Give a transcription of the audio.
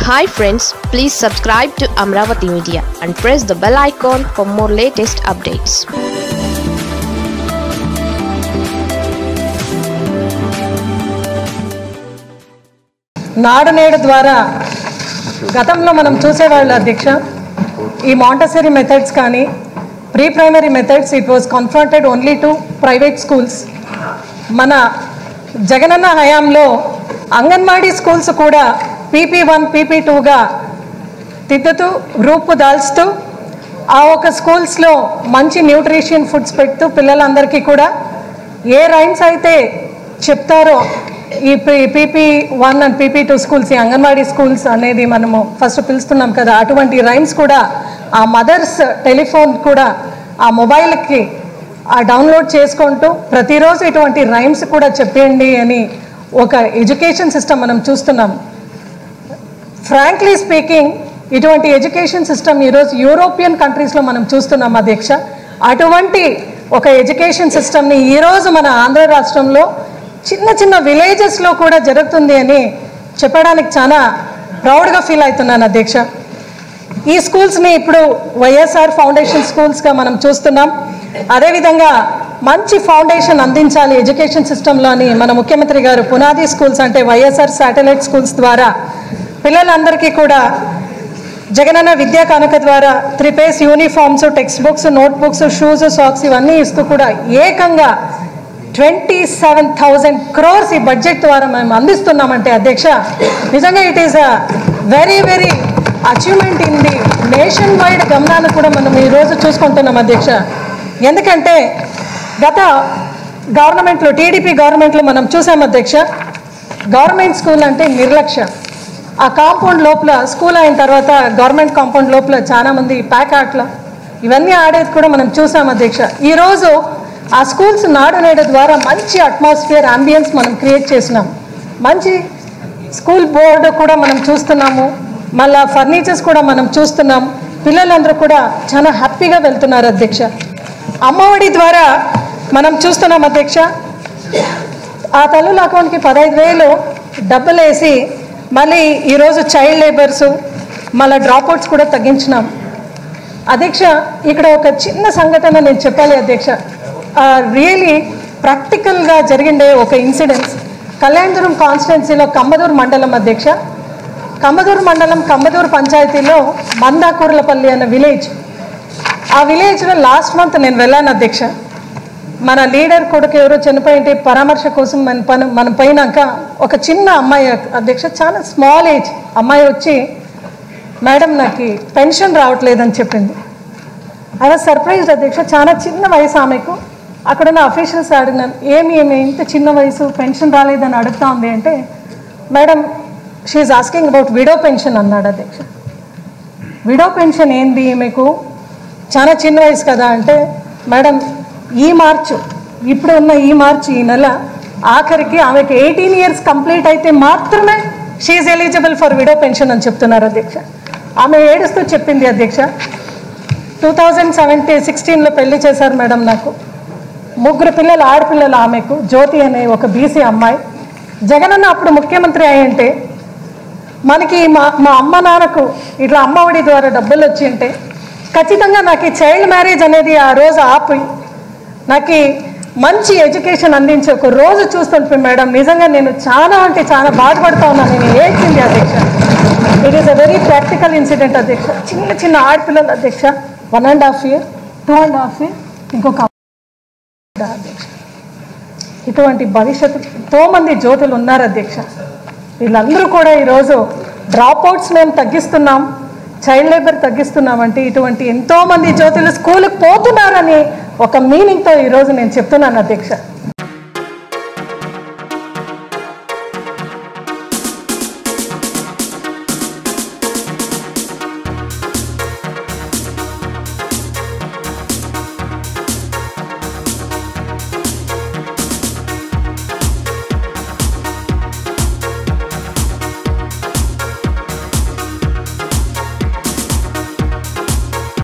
hi friends please subscribe to Amaravati media and press the bell icon for more latest updates Nadu Nedu ద్వారా గతంలో మనం చూసేవాళ్ళు అధ్యక్ష ఈ మాంటసరీ మెథడ్స్ కానీ pre primary methods it was confronted only to private schools మన జగనన్న హయాంలో అంగన్వాడీ స్కూల్స్ కూడా పీపీ వన్ పీపీ టూగా దిద్దుతూ రూపు దాల్చుతూ ఆ ఒక స్కూల్స్లో మంచి న్యూట్రిషన్ ఫుడ్స్ పెడుతూ పిల్లలందరికీ కూడా ఏ రైమ్స్ అయితే చెప్తారో ఈ PP one and PP two schools ఈ అంగన్వాడీ స్కూల్స్ అనేది మనము ఫస్ట్ పిలుస్తున్నాం కదా అటువంటి రైమ్స్ కూడా ఆ మదర్స్ టెలిఫోన్ కూడా ఆ మొబైల్కి ఆ డౌన్లోడ్ చేసుకుంటూ ప్రతిరోజు ఇటువంటి రైమ్స్ కూడా చెప్పండి అని ఒక ఎడ్యుకేషన్ సిస్టమ్ మనం చూస్తున్నాం ఫ్రాంక్లీ స్పీకింగ్ ఇటువంటి ఎడ్యుకేషన్ సిస్టమ్ ఈరోజు యూరోపియన్ కంట్రీస్లో మనం చూస్తున్నాం అధ్యక్ష అటువంటి ఒక ఎడ్యుకేషన్ సిస్టమ్ని ఈరోజు మన ఆంధ్ర రాష్ట్రంలో చిన్న చిన్న విలేజెస్లో కూడా జరుగుతుంది అని చెప్పడానికి చాలా ప్రౌడ్గా ఫీల్ అవుతున్నాను అధ్యక్ష ఈ స్కూల్స్ని ఇప్పుడు వైఎస్ఆర్ ఫౌండేషన్ స్కూల్స్గా మనం చూస్తున్నాం అదేవిధంగా మంచి ఫౌండేషన్ అందించాలి ఎడ్యుకేషన్ సిస్టంలో అని మన ముఖ్యమంత్రి గారు పునాది స్కూల్స్ అంటే వైఎస్ఆర్ శాటిలైట్ స్కూల్స్ ద్వారా పిల్లలందరికీ కూడా జగనన్న విద్యా కానుక ద్వారా three pairs uniforms text books note books shoes socks ఇవన్నీ ఇస్తూ కూడా ఏకంగా ట్వంటీ సెవెన్ థౌజండ్ క్రోర్స్ ఈ బడ్జెట్ ద్వారా మేము అందిస్తున్నామంటే అధ్యక్ష నిజంగా it is a very very achievement in the nation wide గమనాన్ని కూడా మనం ఈరోజు చూసుకుంటున్నాం అధ్యక్ష ఎందుకంటే గత గవర్నమెంట్లో టీడీపీ గవర్నమెంట్లో మనం చూసాం అధ్యక్ష గవర్నమెంట్ స్కూల్ అంటే నిర్లక్ష్యం ఆ కాంపౌండ్ లోపల స్కూల్ అయిన తర్వాత గవర్నమెంట్ కాంపౌండ్ లోపల చాలామంది ప్యాక్ ఆటలు ఇవన్నీ ఆడేది కూడా మనం చూసాం అధ్యక్ష ఈరోజు ఆ స్కూల్స్ నాడు నేడు ద్వారా మంచి అట్మాస్ఫియర్ అంబియన్స్ మనం క్రియేట్ చేసినాం మంచి స్కూల్ బోర్డు కూడా మనం చూస్తున్నాము మళ్ళా ఫర్నిచర్స్ కూడా మనం చూస్తున్నాం పిల్లలందరూ కూడా చాలా హ్యాపీగా వెళ్తున్నారు అధ్యక్ష అమ్మఒడి ద్వారా మనం చూస్తున్నాం అధ్యక్ష ఆ తల్లుల అకౌంట్కి పదహైదు వేలు డబ్బులు వేసి మళ్ళీ ఈరోజు చైల్డ్ లేబర్స్ మళ్ళీ డ్రాప్అవుట్స్ కూడా తగ్గించినాం అధ్యక్ష ఇక్కడ ఒక చిన్న సంఘటన నేను చెప్పాలి అధ్యక్ష రియలీ ప్రాక్టికల్గా జరిగిండే ఒక ఇన్సిడెంట్స్ కళ్యాణదురం కాన్స్టిట్యున్సీలో కంబదూరు మండలం అధ్యక్ష కంబదూరు మండలం కంబదూరు పంచాయతీలో మందాకూర్లపల్లి అన్న విలేజ్ ఆ విలేజ్లో లాస్ట్ మంత్ నేను వెళ్ళాను అధ్యక్ష మన లీడర్ కొడుకు ఎవరో చనిపోయింటే పరామర్శ కోసం మన పని మనం పోయినాక ఒక చిన్న అమ్మాయి అధ్యక్ష చాలా స్మాల్ ఏజ్ అమ్మాయి వచ్చి మేడం నాకు పెన్షన్ రావట్లేదని చెప్పింది ఐ వాజ్ సర్ప్రైజ్డ్ అధ్యక్ష చాలా చిన్న వయసు ఆమెకు అక్కడ ఉన్న అఫీషియల్స్ అడిగినాను ఏమి ఏమి ఇంత చిన్న వయసు పెన్షన్ రాలేదని అడుగుతా ఉంది అంటే madam she's asking about widow pension అన్నాడు అధ్యక్ష విడో పెన్షన్ ఏంది మీకు చాలా చిన్న వయసు కదా అంటే మేడం ఈ మార్చు ఇప్పుడు ఉన్న ఈ మార్చి ఈ నెల ఆఖరికి ఆమెకి ఎయిటీన్ ఇయర్స్ కంప్లీట్ అయితే మాత్రమే she's eligible for widow pension అని చెప్తున్నారు అధ్యక్ష ఆమె ఏడుస్తూ చెప్పింది అధ్యక్ష టూ థౌజండ్ సెవెంటీ సిక్స్టీన్లో పెళ్లి చేశారు మేడం నాకు ముగ్గురు పిల్లలు ఆడపిల్లలు ఆమెకు జ్యోతి అనే ఒక బీసీ అమ్మాయి జగనన్న అప్పుడు ముఖ్యమంత్రి అయ్యంటే మనకి మా మా అమ్మ నాన్నకు ఇట్లా అమ్మఒడి ద్వారా డబ్బులు వచ్చి ఉంటే ఖచ్చితంగా నాకు ఈ చైల్డ్ మ్యారేజ్ అనేది ఆ రోజు ఆపి నాకు ఈ మంచి ఎడ్యుకేషన్ అందించి ఒక రోజు చూస్తుంటే మేడం నిజంగా నేను చాలా అంటే చాలా బాధపడతా ఉన్నాను నేను ఏడ్చింది అధ్యక్ష it is a very practical incident అధ్యక్ష చిన్న చిన్న ఆడపిల్లలు అధ్యక్ష one and half year two and half year ఇంకొక అధ్యక్ష ఇటువంటి భవిష్యత్తు ఎంతో మంది జ్యోతులు ఉన్నారు అధ్యక్ష వీళ్ళందరూ కూడా ఈరోజు డ్రాప్ అవుట్స్ మేము తగ్గిస్తున్నాం చైల్డ్ లేబర్ తగ్గిస్తున్నామంటే ఇటువంటి ఎంతో మంది జ్యోతులు స్కూల్కి పోతున్నారని ఒక మీనింగ్తో ఈరోజు నేను చెప్తున్నాను అధ్యక్ష